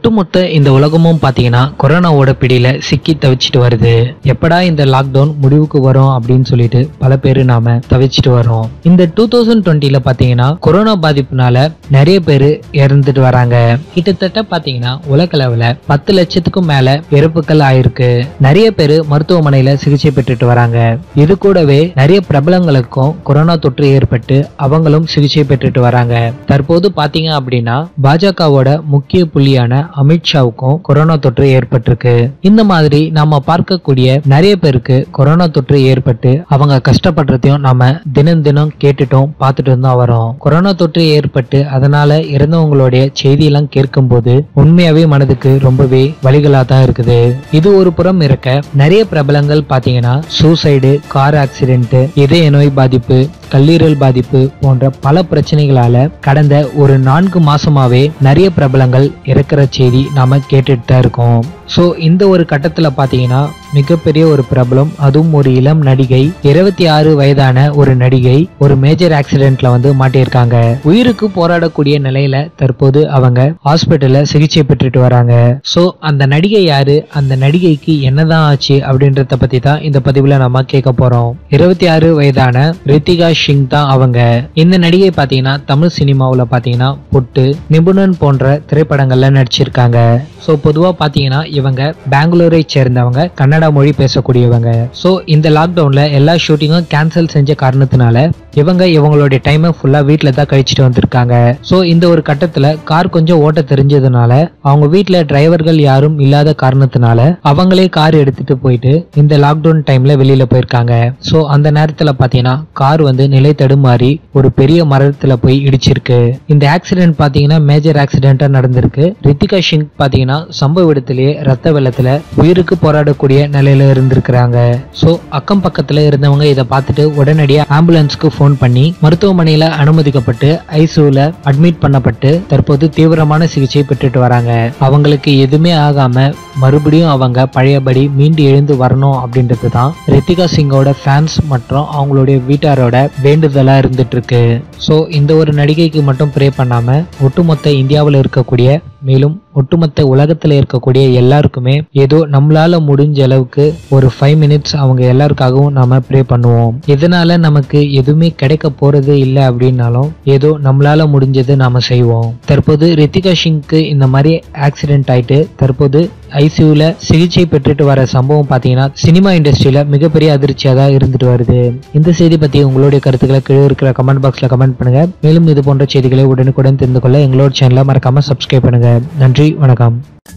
ஒட்டுமொத்த இந்த உலகமும் பாத்தீங்கன்னா கொரோனாவோட பிடியில சிக்கி தவிச்சிட்டு வருது எப்படா இந்த லாக்டவுன் முடிவுக்கு வரும் அப்படின்னு சொல்லிட்டு பல பேர் நாம தவிச்சிட்டு வரோம் இந்த டூ தௌசண்ட் டுவெண்ட்டில பாத்தீங்கன்னா கொரோனா பாதிப்புனால நிறைய பேர் இறந்துட்டு வராங்க கிட்டத்தட்ட பாத்தீங்கன்னா உலக அளவுல பத்து லட்சத்துக்கும் மேல இறப்புகள் ஆயிருக்கு நிறைய பேர் மருத்துவமனையில சிகிச்சை பெற்றுட்டு வராங்க இது கூடவே நிறைய பிரபலங்களுக்கும் கொரோனா தொற்று ஏற்பட்டு அவங்களும் சிகிச்சை பெற்றுட்டு வராங்க தற்போது பாத்தீங்க அப்படின்னா பாஜகவோட முக்கிய புள்ளியான அமித்ஷாவுக்கும் கொரோனா தொற்று ஏற்பட்டிருக்கு இந்த மாதிரி நாம பார்க்கக்கூடிய நிறைய பேருக்கு கொரோனா தொற்று ஏற்பட்டு அவங்க கஷ்டப்படுறதையும் நாம தினம் தினம் கேட்டுட்டோம் பார்த்துட்டு தான் வரோம் கொரோனா தொற்று ஏற்பட்டு அதனால இறந்தவங்களுடைய செய்தியெல்லாம் கேட்கும்போது உண்மையாவே மனதுக்கு ரொம்பவே வழிகளா தான் இருக்குது இது ஒரு புறம் இருக்க நிறைய பிரபலங்கள் பாத்தீங்கன்னா சூசைடு கார் ஆக்சிடென்ட் இதய நோய் பாதிப்பு கல்லீரல் பாதிப்பு போன்ற பல பிரச்சனைகளால கடந்த ஒரு நான்கு மாசமாவே நிறைய பிரபலங்கள் இறக்குற செய்தி நாம கேட்டுட்டு தான் இருக்கோம் ஸோ இந்த ஒரு கட்டத்துல பாத்தீங்கன்னா மிகப்பெரிய ஒரு பிரபலம் அதுவும் ஒரு இளம் நடிகை இருபத்தி ஆறு வயதான ஒரு நடிகை ஒரு மேஜர் ஆக்சிடென்ட்ல வந்து மாட்டியிருக்காங்க உயிருக்கு போராடக்கூடிய நிலையில தற்போது அவங்க ஹாஸ்பிட்டல்ல சிகிச்சை பெற்றுட்டு வராங்க ஸோ அந்த நடிகை யாரு அந்த நடிகைக்கு என்னதான் ஆச்சு அப்படின்றத பத்தி தான் இந்த பதிவுல நம்ம கேட்க போறோம் இருபத்தி ஆறு வயதான ரித்திகா சிங் தான் அவங்க இந்த நடிகை பாத்தீங்கன்னா தமிழ் சினிமாவுல பாத்தீங்கன்னா பொட்டு நிபுணன் போன்ற திரைப்படங்கள்ல நடிச்சிருக்காங்க ஸோ பொதுவா பாத்தீங்கன்னா இவங்க பெங்களூரை சேர்ந்தவங்க கன்னடா மொழி பேசக்கூடியவங்க ஸோ இந்த லாக்டவுன்ல எல்லா ஷூட்டிங்கும் கேன்சல் செஞ்ச காரணத்தினால இவங்க இவங்களுடைய டைமை ஃபுல்லா வீட்டில தான் கழிச்சிட்டு வந்திருக்காங்க ஸோ இந்த ஒரு கட்டத்துல கார் கொஞ்சம் ஓட்ட தெரிஞ்சதுனால அவங்க வீட்ல டிரைவர்கள் யாரும் இல்லாத காரணத்தினால அவங்களே கார் எடுத்துட்டு போயிட்டு இந்த லாக்டவுன் டைம்ல வெளியில போயிருக்காங்க ஸோ அந்த நேரத்துல பாத்தீங்கன்னா கார் வந்து நிலை தடுமாறி ஒரு பெரிய மரத்துல போய் இடிச்சிருக்கு இந்த ஆக்சிடென்ட் பாத்தீங்கன்னா மேஜர் ஆக்சிடென்டா நடந்திருக்கு ரித்திகா சிங் பாத்தீங்கன்னா சம்பவ இடத்திலேயே ரத்த வெள்ளத்துல உயிருக்கு போராடக்கூடிய நிலையில இருந்திருக்கிறாங்க ஸோ அக்கம் பக்கத்துல இருந்தவங்க இதை பார்த்துட்டு உடனடியா ஆம்புலன்ஸ்க்கு ஃபோன் பண்ணி மருத்துவமனையில அனுமதிக்கப்பட்டு ஐசியூல அட்மிட் பண்ணப்பட்டு தற்போது தீவிரமான சிகிச்சை பெற்றுட்டு வராங்க அவங்களுக்கு எதுவுமே ஆகாம மறுபடியும் அவங்க பழையபடி மீண்டு எழுந்து வரணும் அப்படின்றது தான் ரித்திகா சிங்கோட ஃபேன்ஸ் மற்றும் அவங்களுடைய வீட்டாரோட வேண்டுதலா இருந்துட்டு இருக்கு ஸோ இந்த ஒரு நடிகைக்கு மட்டும் ப்ரே பண்ணாம ஒட்டுமொத்த இந்தியாவில் இருக்கக்கூடிய மேலும் ஒட்டுமொத்த உலகத்துல இருக்கக்கூடிய எல்லாருக்குமே ஏதோ நம்மளால முடிஞ்ச அளவுக்கு ஒரு ஃபைவ் மினிட்ஸ் அவங்க எல்லாருக்காகவும் நாம ப்ரே பண்ணுவோம் இதனால நமக்கு எதுவுமே கிடைக்க போறது இல்லை அப்படின்னாலும் ஏதோ நம்மளால முடிஞ்சது நாம செய்வோம் தற்போது ரித்திகா சிங்க்கு இந்த மாதிரி ஆக்சிடென்ட் ஆயிட்டு தற்போது ஐசியூல சிகிச்சை பெற்றுட்டு வர சம்பவம் பாத்தீங்கன்னா சினிமா இண்டஸ்ட்ரியில மிகப்பெரிய அதிர்ச்சியா தான் இருந்துட்டு வருது இந்த செய்தி பத்தி உங்களுடைய கருத்துக்களை கீழே இருக்கிற கமெண்ட் பாக்ஸ்ல கமெண்ட் பண்ணுங்க மேலும் இது போன்ற செய்திகளை உடனுக்குடன் தெரிந்து கொள்ள எங்களோட சேனலை மறக்காம சப்ஸ்கிரைப் பண்ணுங்க நன்றி வணக்கம்